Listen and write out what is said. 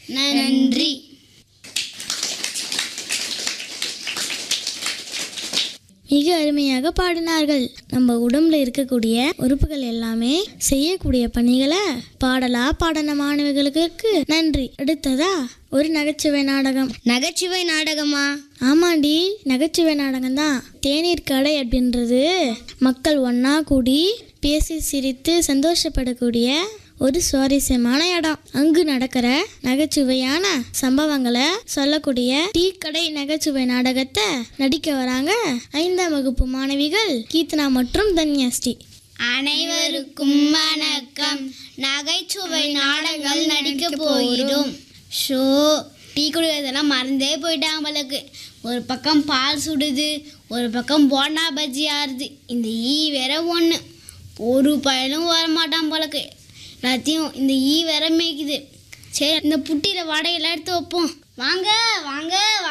நன்றி மிக அருமையாக பாடினார்கள் நம்ம உடம்புல இருக்கக்கூடிய உறுப்புகள் எல்லாமே செய்யக்கூடிய பணிகளை பாடலா பாடின மாணவர்களுக்கு நன்றி அடுத்ததா ஒரு நகைச்சுவை நாடகம் நகைச்சுவை நாடகமா ஆமாண்டி நகைச்சுவை நாடகம் தான் தேநீர் கடை அப்படின்றது மக்கள் ஒண்ணா கூடி பேசி சிரித்து சந்தோஷப்படக்கூடிய ஒரு சுவாரஸ்யமான இடம் அங்கு நடக்கிற நகைச்சுவையான சம்பவங்களை சொல்லக்கூடிய டீ கடை நகைச்சுவை நாடகத்தை நடிக்க வராங்க ஐந்தாம் வகுப்பு மாணவிகள் கீர்த்தனா மற்றும் தன்யாஸ்ரீ அனைவருக்கும் வணக்கம் நகைச்சுவை நாடகங்கள் நடிக்க போகிறோம் ஷோ டீ குடிக்கிறதெல்லாம் மறந்தே போயிட்டாங்க பலக்கு ஒரு பக்கம் பால் சுடுது ஒரு பக்கம் போண்டா பஜ்ஜி ஆறுது இந்த ஈ வேற ஒன்று ஒரு பயலும் வரமாட்டான் பலக்கு எல்லாத்தையும் இந்த ஈ வேற மேய்க்குது சரி இந்த புட்டியில் வடையெல்லாம் எடுத்து வைப்போம் வாங்க வாங்க